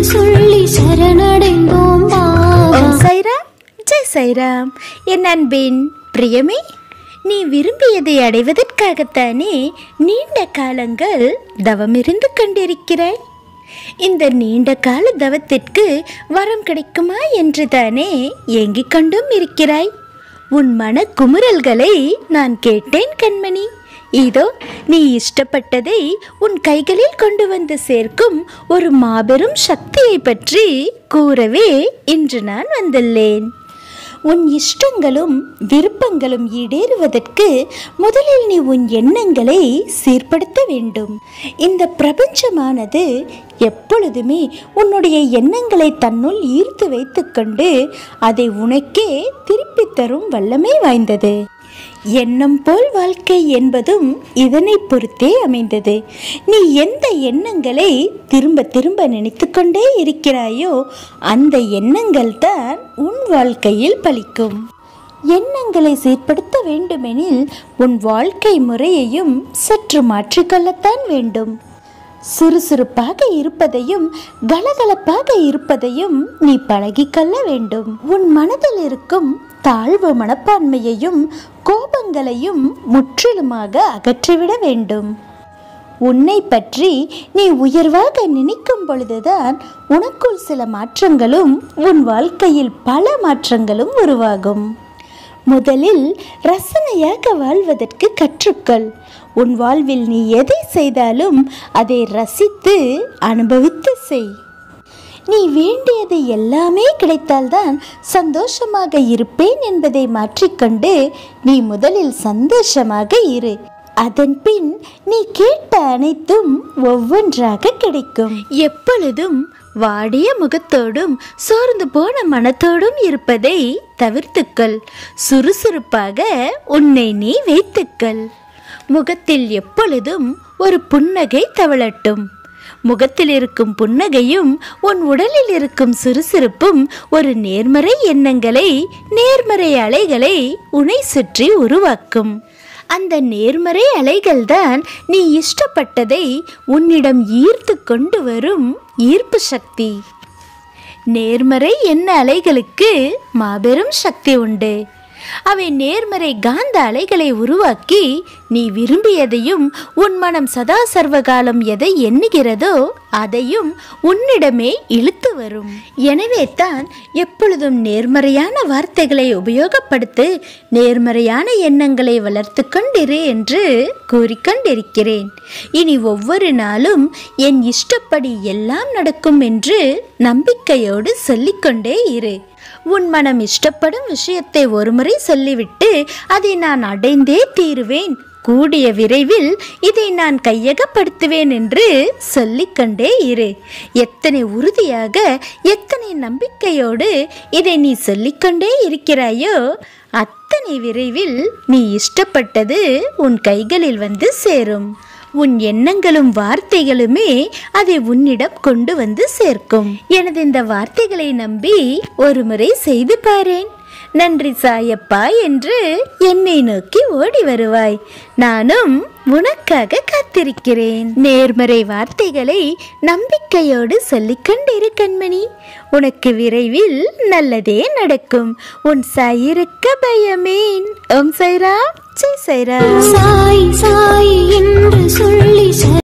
சொல்லி சரணடைந்தோம் வா ஓம் சைராம் ஜெய் சைராம் என் அன்பின் பிரியமே நீ விரும்பியதை அடைவதற்காகத்தானே நீண்ட காலங்கள் தவமிருந்து கொண்டிருக்கிறாய் இந்த நீண்ட கால தவத்திற்கு வரம் கிடைக்குமா என்று தானே ஏங்கிக் கொண்டும் இருக்கிறாய் உன் மன குமுறல்களை நான் கேட்டேன் கண்மணி இதோ நீ இஷ்டப்பட்டதை உன் கைகளில் கொண்டு வந்து சேர்க்கும் ஒரு மாபெரும் சக்தியை பற்றி கூறவே இன்று நான் வந்துள்ளேன் உன் இஷ்டங்களும் விருப்பங்களும் ஈடேறுவதற்கு முதலில் நீ உன் எண்ணங்களை சீர்படுத்த வேண்டும் இந்த பிரபஞ்சமானது எப்பொழுதுமே உன்னுடைய எண்ணங்களை தன்னுள் ஈர்த்து வைத்துக்கொண்டு அதை உனக்கே திருப்பித் தரும் வல்லமை வாய்ந்தது எண்ணம் போல் வாழ்க்கை என்பதும் இதனை பொறுத்தே அமைந்தது நீ எந்த எண்ணங்களை திரும்ப திரும்ப நினைத்து கொண்டே இருக்கிறாயோ அந்த எண்ணங்கள் தான் உன் வாழ்க்கையில் பலிக்கும் எண்ணங்களை சீர்படுத்த வேண்டுமெனில் உன் வாழ்க்கை முறையையும் சற்று மாற்றிக்கொள்ளத்தான் வேண்டும் சுறுசுறுப்பாக இருப்பதையும் கலகலப்பாக இருப்பதையும் நீ பழகிக்கொள்ள வேண்டும் உன் மனதில் இருக்கும் தாழ்வு மனப்பான்மையையும் கோபங்களையும் முற்றிலுமாக அகற்றிவிட வேண்டும் உன்னை பற்றி நீ உயர்வாக நினைக்கும் பொழுதுதான் உனக்குள் சில மாற்றங்களும் உன் வாழ்க்கையில் பல மாற்றங்களும் உருவாகும் முதலில் ரசனையாக வாழ்வதற்கு கற்றுக்கொள் உன் வாழ்வில் நீ எதை செய்தாலும் அதை ரசித்து அனுபவித்து செய் நீ வேண்டியது எல்லாமே கிடைத்தால்தான் சந்தோஷமாக இருப்பேன் என்பதை மாற்றிக்கொண்டு நீ முதலில் சந்தோஷமாக இரு அதன் பின் நீ கேட்ட அனைத்தும் ஒவ்வொன்றாக கிடைக்கும் எப்பொழுதும் வாடிய முகத்தோடும் சோர்ந்து போன மனத்தோடும் இருப்பதை தவிர்த்துக்கள் சுறுசுறுப்பாக உன்னை நீ வைத்துக்கள் முகத்தில் எப்பொழுதும் ஒரு புன்னகை தவழட்டும் முகத்தில் இருக்கும் புன்னகையும் உன் உடலில் இருக்கும் சுறுசுறுப்பும் ஒரு நேர்மறை எண்ணங்களை நேர்மறை அலைகளை உன்னை சுற்றி உருவாக்கும் அந்த நேர்மறை அலைகள்தான் நீ இஷ்டப்பட்டதை உன்னிடம் ஈர்த்து கொண்டு வரும் ஈர்ப்பு சக்தி நேர்மறை எண்ண அலைகளுக்கு மாபெரும் சக்தி உண்டு அவை நேர்மறை காந்த அலைகளை உருவாக்கி நீ விரும்பியதையும் உன் மனம் சதா சர்வகாலம் எதை எண்ணுகிறதோ அதையும் உன்னிடமே இழுத்து வரும் எனவே தான் எப்பொழுதும் நேர்மறையான வார்த்தைகளை உபயோகப்படுத்து நேர்மறையான எண்ணங்களை வளர்த்து கொண்டிரு என்று கூறிக்கொண்டிருக்கிறேன் இனி ஒவ்வொரு நாளும் என் இஷ்டப்படி எல்லாம் நடக்கும் என்று நம்பிக்கையோடு சொல்லிக்கொண்டே இரு உன் மனம் இஷ்டப்படும் விஷயத்தை ஒருமுறை சொல்லிவிட்டு அதை நான் அடைந்தே தீருவேன் கூடிய விரைவில் இதை நான் கையகப்படுத்துவேன் என்று சொல்லிக்கொண்டே இரு எத்தனை உறுதியாக எத்தனை நம்பிக்கையோடு இதை நீ சொல்லிக்கொண்டே இருக்கிறாயோ அத்தனை விரைவில் நீ இஷ்டப்பட்டது உன் கைகளில் வந்து சேரும் உன் எண்ணங்களும் வார்த்தைகளுமே அதை உன்னிடம் கொண்டு வந்து சேர்க்கும் எனது இந்த வார்த்தைகளை நம்பி ஒரு முறை செய்து பாரேன் நன்றி சாயப்பா என்று என்னை நோக்கி ஓடி வருவாய் நானும் உனக்காக காத்திருக்கிறேன் நேர்மறை வார்த்தைகளை நம்பிக்கையோடு சொல்லிக்கொண்டிரு கண்மணி உனக்கு விரைவில் நல்லதே நடக்கும் உன் சாயிருக்க பயமேன் ஓம் சைரா ஜெய் சைரா சாய் சாய் என்று சொல்லி